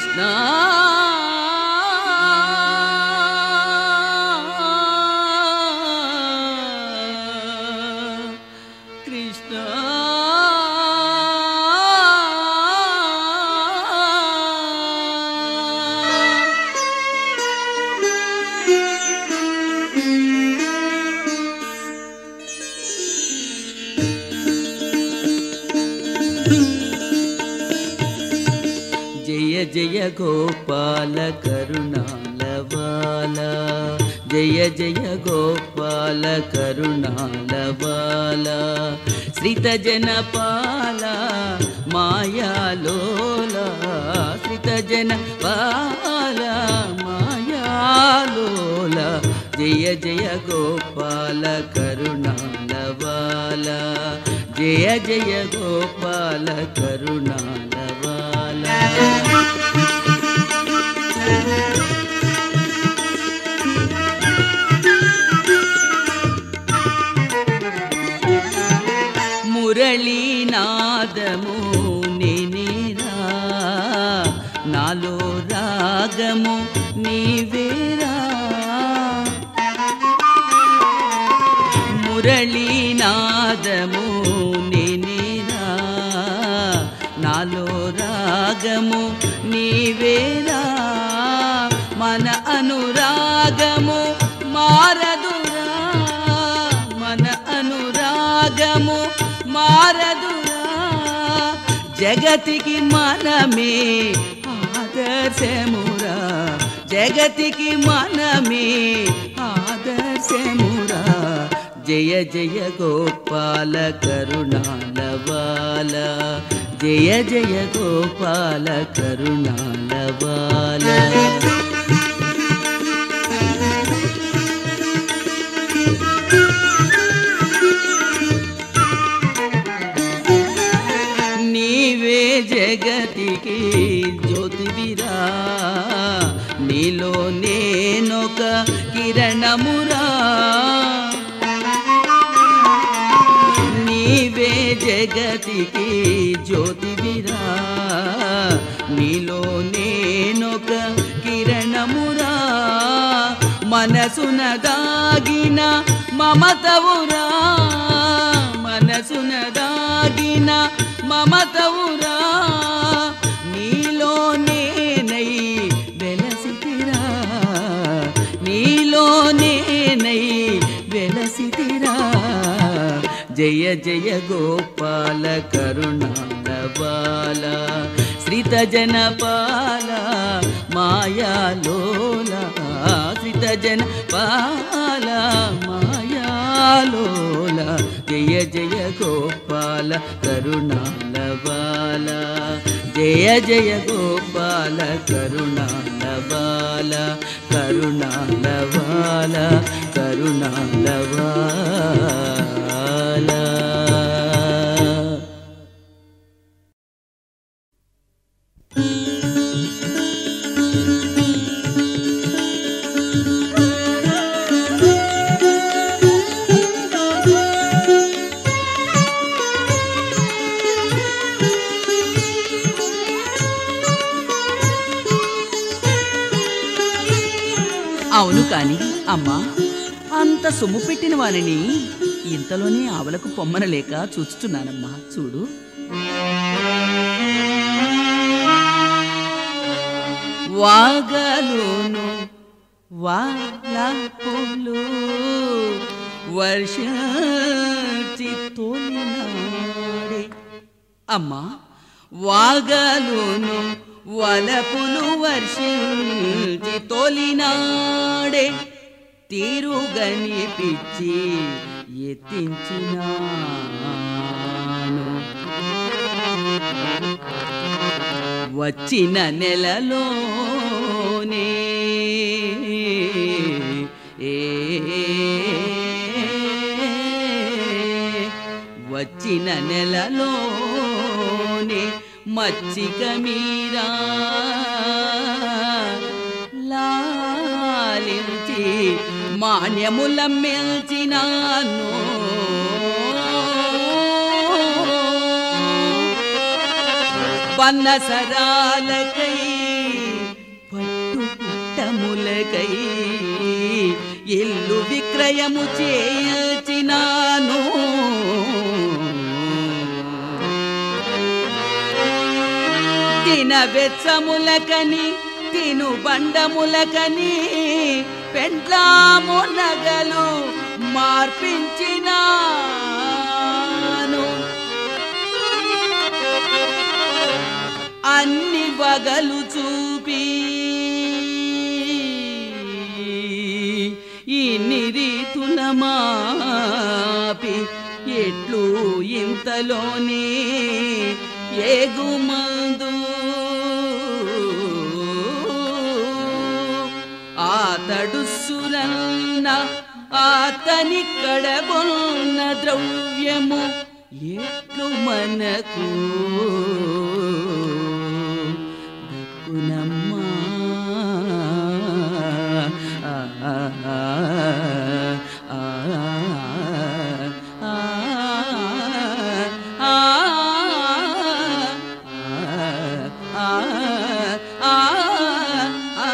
కృష్ణ కృష్ణ జయ జయ గోపాల కరుణాలవాల జయ జయ గోపాల కరుణాలవాల శ్రిత జనపాల మాయాలోల శ్రిత జనపాల మాయాలోల జయ జయ గోపాల కరుణాలవాల జయ జయ గోపాల కరుణాలవాల మురళీనాదము నేనేరా నాలో రాగము నీవేరా మురళీనాదము నేనేరా నాలో రాగము నీవేరా మన అనురాగము మారదురా మన అనురాగము మారదురా జగతికి మనమే ఆదర్శమురా జగతికి మనమే ఆదర్శమురా జయ జయ గోపాల కరుణాలవాల జయ జయ గోపాల కరుణాలవాల నీవే జగతికి జ్యోతివిరా నీలో నేనొక కిరణమురా నీవే జగతికి జ్యోతివిరా నీలో నేనొక కిరణమురా మనసున దాగిన మమతవురా మనసున దాగిన మమతవురా నీలో నేనై వెలసితిరా నీలో నేనై వెలసితిరా జయ జయ గోపాల కరుణాలవాల శ్రిత జనపాల మాయాలోల శ్రిత జనపాల మాయాలోల జయ జయ గోపాల కరుణాలవాల జయ జయ గోపాల కరుణాలవాల కరుణాలవాల కరుణాలవాల అవును కాని అమ్మా అంత సొమ్ము పెట్టిన వారిని ఇంతలోనే ఆవలకు పొమ్మనలేక చూస్తున్నానమ్మా చూడు వాగలును వాలపులు వర్షి తోలినాడే అమ్మా వాగలును వలపులు వర్షించి తొలినాడే తీరుగని పిచ్చి ఎత్తించినాను వచ్చిన నెలలోనే ఏ వచ్చిన నెలలోనే మచ్చిక మీరా లాలించి మాన్యముల మెల్చినాను పన్నసరాలకై బెచ్చములకై ఇల్లు విక్రయము చేయించినాను తిన బెచ్చములకని తిను బండములకని పెండ్లాము నగలు మార్పించినాను అన్ని వగలు చూపి ఇన్ని రీతుల మాపి ఎట్లు ఇంతలోనే ఏగుమందు ఆతడు సురన్న అతని కడబొన్న ద్రవ్యము ఎట్లు మనకు దక్కునమ్మా ఆ, ఆ, ఆ, ఆ, ఆ, ఆ, ఆ, ఆ,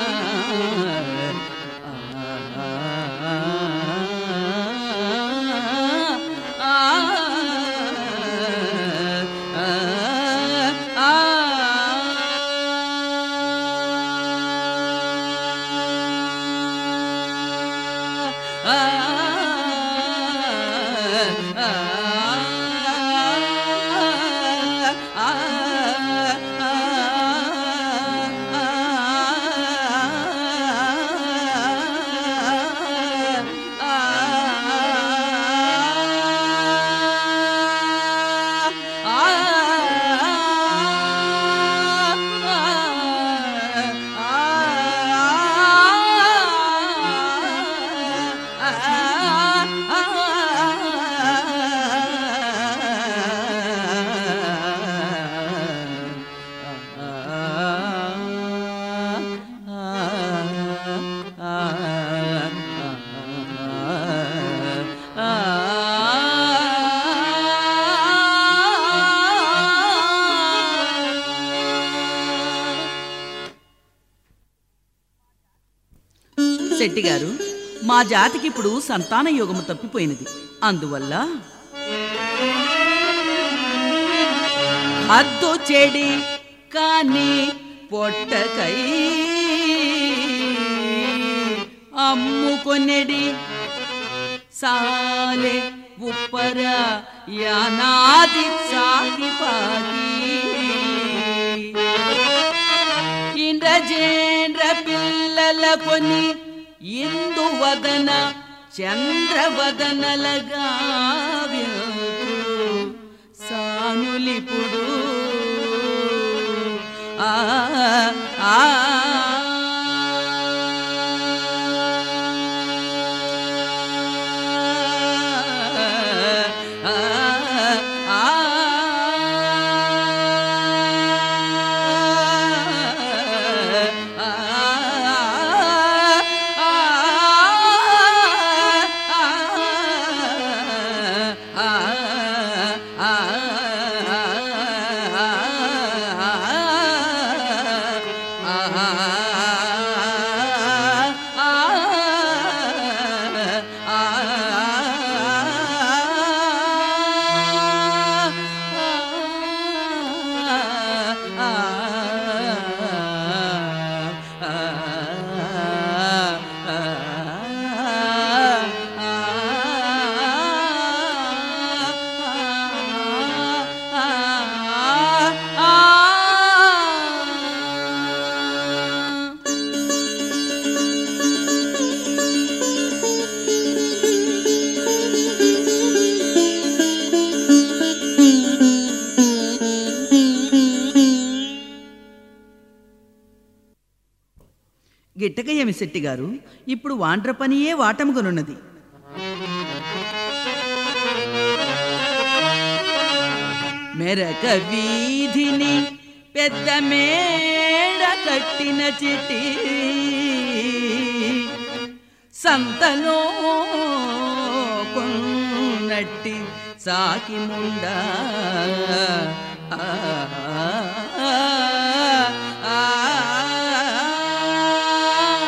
శెట్టి గారు మా జాతికి ఇప్పుడు సంతాన యోగము తప్పిపోయినది అందువల్ల అద్దు చెడి కాని పొట్టకై అమ్ముకొనెడి సాలె ఉప్పర యానాది సాగిపాగి ఇంద్రజేంద్ర పిల్లల కొని ఇందు వదన చంద్రవదనలగా వెళ్తూ సానులిపుడు ఆ ఆ గిట్టకయ్యమి శెట్టి గారు ఇప్పుడు వాండ్ర పనియే వాటముగనున్నది మెరక వీధిని పెద్ద మేడ కట్టిన చిటి సంతలో కొన్నట్టి సాకి ముండ ఆ, ఆ, ఆ,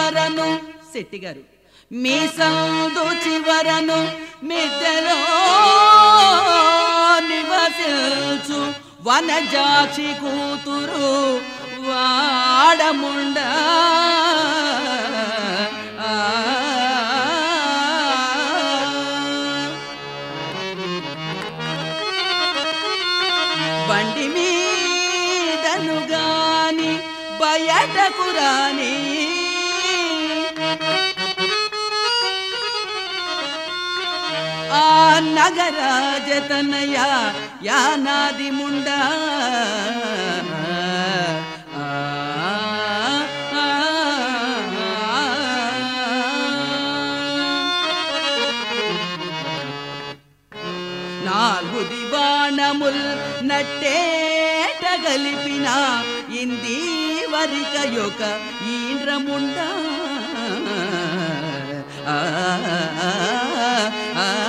చివరను శెట్టి గారు మీ సందు చివరను మిద్దెలో నివసించు వనజాక్షి కూతురు వాడముండ బండి మీదను గాని బయటకు రాని ఆ నగరాజతనయ యానాది ముండా ఆ, ఆ, నాలుగు దివాణముల్ నట్టేట గలిపిన ఇంది వరిక యొక్క ఈంద్రముండా ఆ, ఆ, ఆ, ఆ.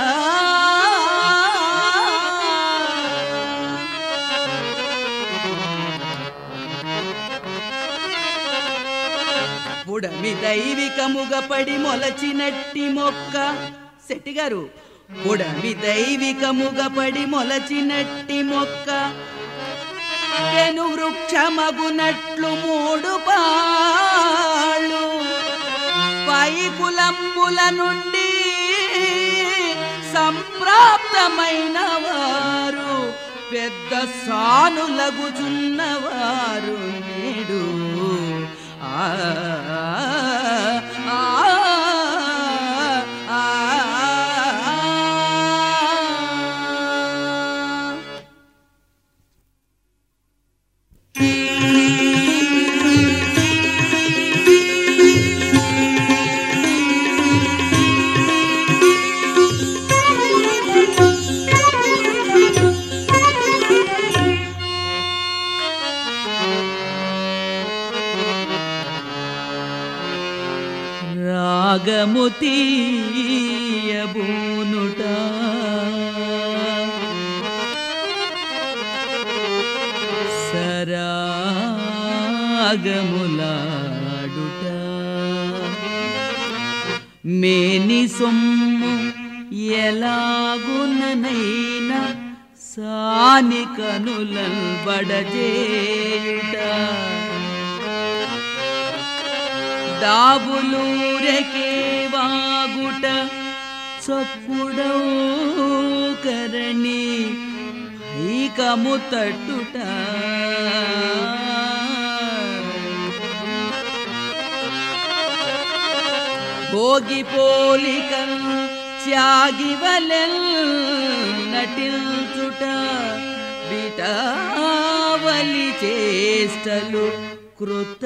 పుడమి దైవికముగ పడి మొలచినట్టి మొక్క శెట్టి గారు పుడమి దైవికముగ పడి మొలచినట్టి మొక్క పెను వృక్షమగునట్లు మూడు పాళ్ళు పై కులంబుల నుండి సంప్రాప్తమైన వారు పెద్ద సానులగుచున్నవారు నేడు ఆ ఆ, ఆ, ఆ. రాగము తీయబూనుట సరాగములాడుట మేని సొమ్ము ఎలాగుననైనా సాని కనులన్ బడజేయుట దాబులూరకే వాగుట చప్పుడవు కరణి ఐకము తట్టుట భోగి పోలికన్ త్యాగివలెల్ నటిల్చుట బిటావలి చేష్టలు క్రొత్త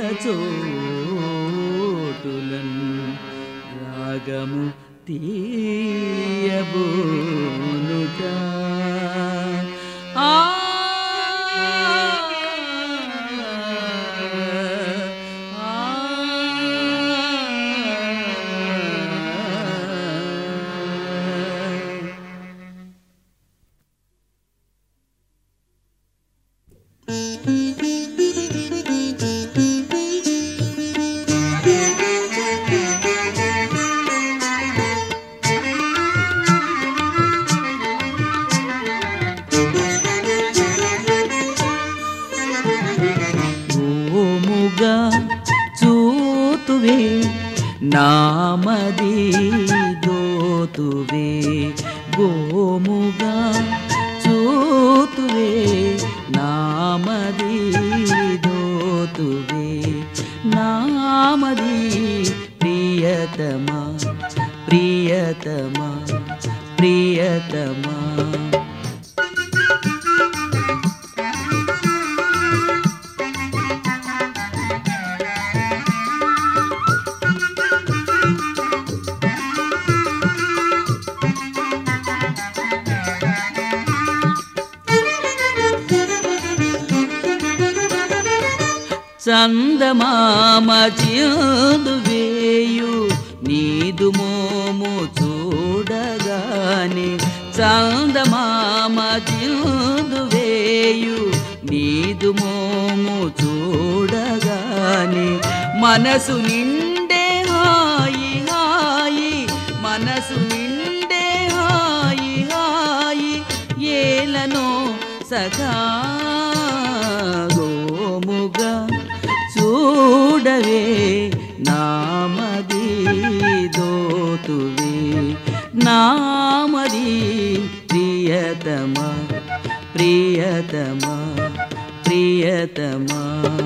చోటులన్ రాగము తీయబోనుట ఆ ఓముగా చూతువే నామది దోతువే గోముగా చూతువే నామది దోతువే నామది ప్రియతమా ప్రియతమా ప్రియతమా చందమామ చిందు వేయు నీదు మోము చూడగానే చందమామ చిందు వేయు నీదు మోము చూడగానే మనసు నిండే సఖా గోముగా చూడవే నామది దోతువే నామది ప్రియతమా ప్రియతమా ప్రియతమా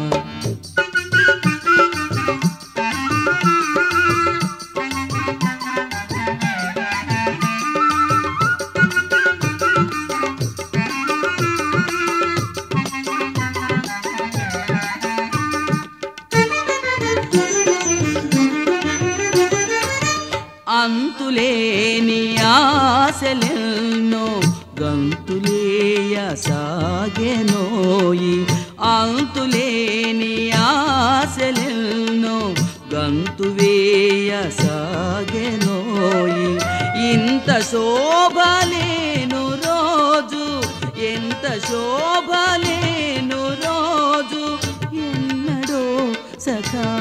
అంతులేని ఆశలెన్నో గంతులేయ సాగెనోయి అంతులేని ఆశలెన్నో గంతువేయ సాగెనోయి ఇంత శోభలేను రోజు ఎంత శోభలేను రోజు ఎన్నడో సఖా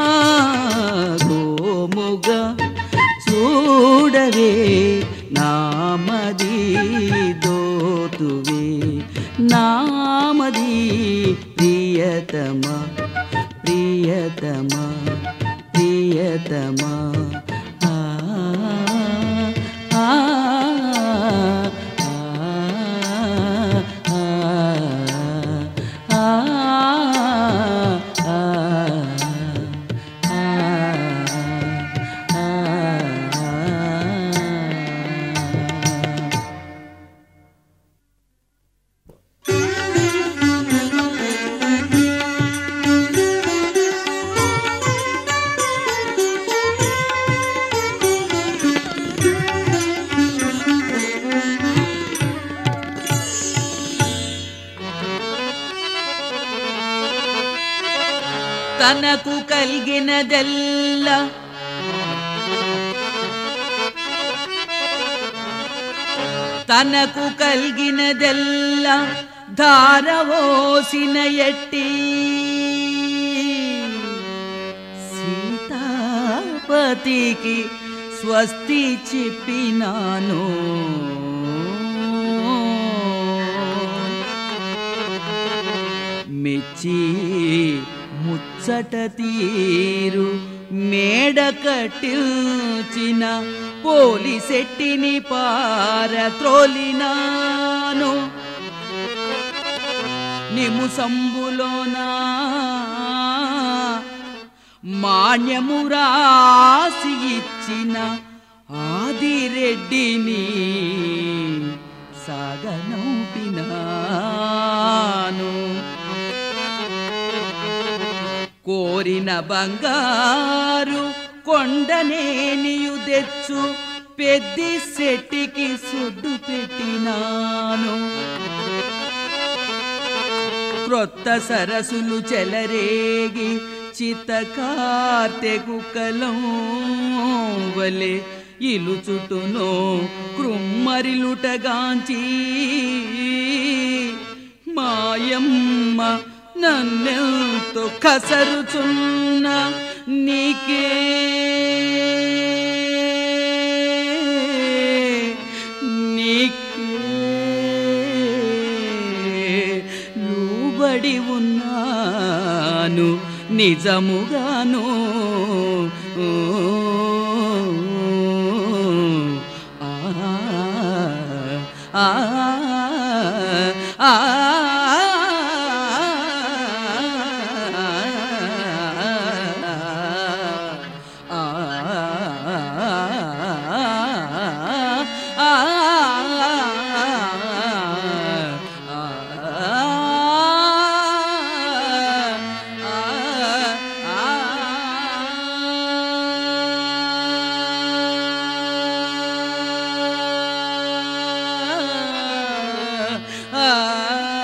గోముగా చూడవే నామది దోతువే నామది ప్రియతమా ప్రియతమా ప్రియతమా ఆ, ఆ, ఆ, ఆ, ఆ, ఆ తనకు కలిగినదెల్ల తనకు కలిగినదెల్ల ధారవోసిన ఎట్టి సీతాపతికి స్వస్తి చెప్పినాను మెచ్చి ముచ్చట తీరు మేడ కట్టిల్చిన పోలిసెట్టిని పార త్రోలినాను నిముసంబులోనా మాన్యము రాసి ఇచ్చిన ఆదిరెడ్డిని సాగనౌపినాను కోరిన బంగారు కొండనేనియు తెచ్చు పెద్ది శెట్టికి సుడ్డు పెట్టినాను క్రొత్త సరసులు చెలరేగి చిత్తకార్తెకు కలం వలె ఇలు చుట్టును కృమ్మరిలుటగాంచి మాయమ్మ నన్నెంతో కసరుచున్న నీకే నీకే లోబడి ఉన్నాను నిజముగాను ఆ, ఆ, ఆ, ఆ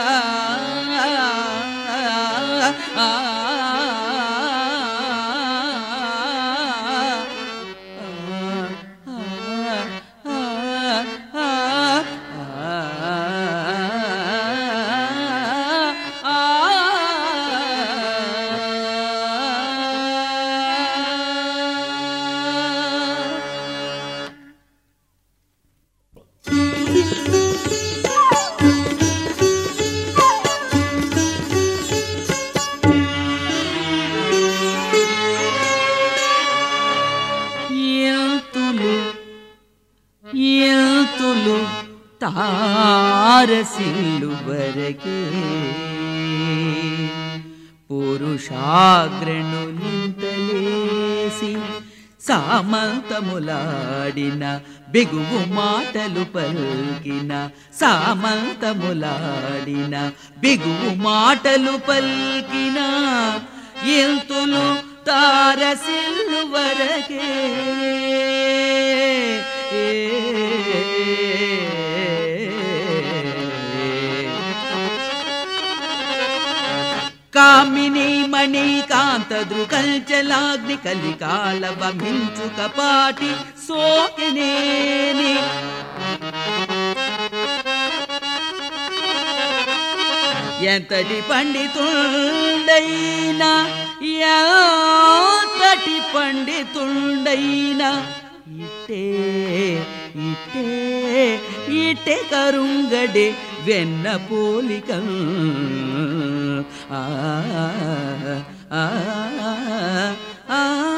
ఎంతులు తారసిల్లు వరకే పురుషాగ్రణులింతలేసి సామంతములాడిన బిగువు మాటలు పల్కిన సామంతములాడిన బిగువు మాటలు పల్కిన ఎంతులు తారసిల్లు వరకే కామిని మణి కాంత దృకల్చలాగ్ని కలికాల వమించు కపాటి సోకినేని ఎంతటి పండితుండైనా ఎంతటి పండితుండైనా ఇట్టే ఇట్టే ఇట్టే కరుంగడే వెన్న పోలిక ఆ ఆ ఆ